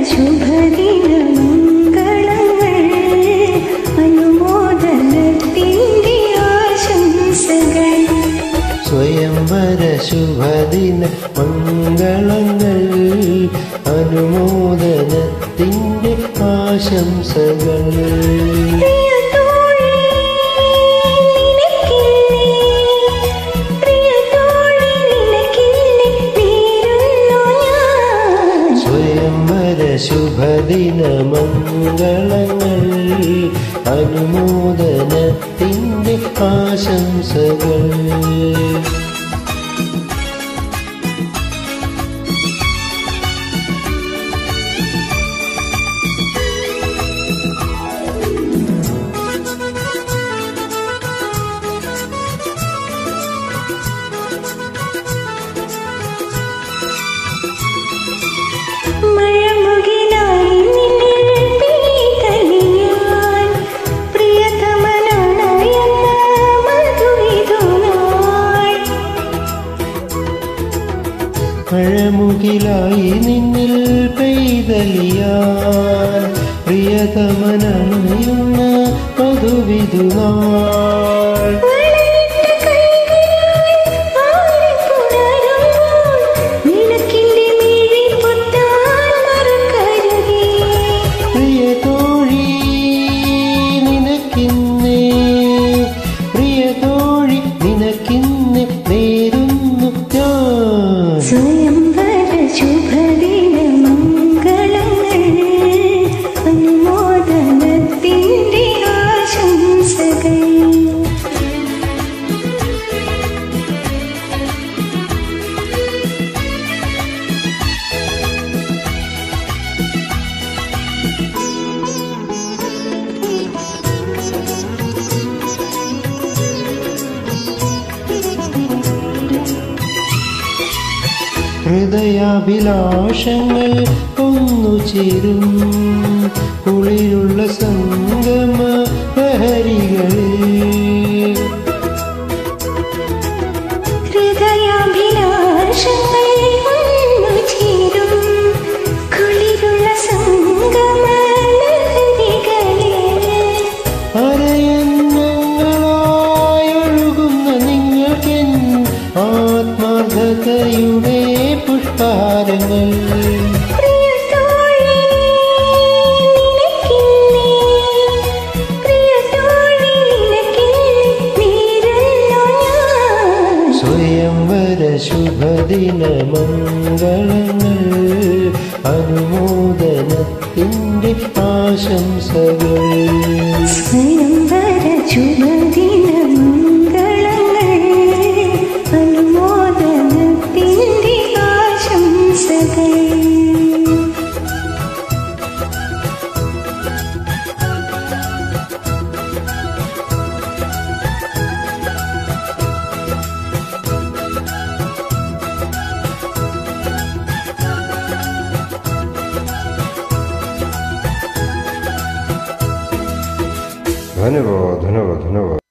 ശുഭദിന മംഗളങ്ങൾ അനുമോദനത്തിൻ്റെ ആശംസകൾ സ്വയംവര ശുഭദിന മംഗളങ്ങൾ അനുമോദനത്തിൻ്റെ ആശംസകൾ പ്രിയ തോഴി നിനക്കില്ലേ പ്രിയ തോഴി നിനക്കില്ലേ നേരുന്നു ഞാൻ സ്വയംവര ശുഭദിന മംഗളങ്ങൾ അനുമോദനത്തിൻ്റെ ആശംസകൾ മഴമുകിലായി നിന്നിൽ പെയ്തലിയാൻ പ്രിയതമനാണെന്ന മധുവിധുനാൾ മഴമുകിലായി നിന്നിൽ പെയ്തലിയാൻ പ്രിയതമനണയുന്ന മധുവിധുനാൾ വളയിട്ട കൈകളാൽ ആടിപ്പുണരുമ്പോൾ നിനക്കിൻ്റെ മിഴി പൊത്താൻ മറക്കരുതേ പ്രിയ തോഴി നിനക്കിന്നേ പ്രിയ തോഴി നിനക്കിന്ന് നേരുന്നു ഞാൻ സ്വയംവര ശുഭദിന മംഗളങ്ങൾ അനുമോദനത്തിൻ്റെ ആശംസകൾ ഹൃദയാഭിലാഷങ്ങൾ ഒന്നു ചേരും കുളിരുള്ള സംഗമ ലഹരികളിൽ ഹൃദയാഭിലാഷങ്ങൾ വന്നു ചേരും കുളിരുള്ള സംഗമലഹരികളിൽ അരയന്നങ്ങളായൊഴുകുന്ന നിങ്ങൾക്കെൻ ആത്മാർത്ഥതയുടെ പുഷ്പാരങ്ങൾ പ്രിയ തോഴി നിനക്കില്ലേ പ്രിയ തോഴി നിനക്കില്ലേ നേരുന്നു ഞാൻ സ്വയംവര ശുഭദിന മംഗളങ്ങൾ അനുമോദനത്തിൻ്റെ ആശംസകൾ സ്വയംവര ശുഭദിന മംഗളങ്ങൾ അനുമോദനത്തിൻ്റെ ആശംസകൾ धन्यवाद धन्यवाद धन्यवाद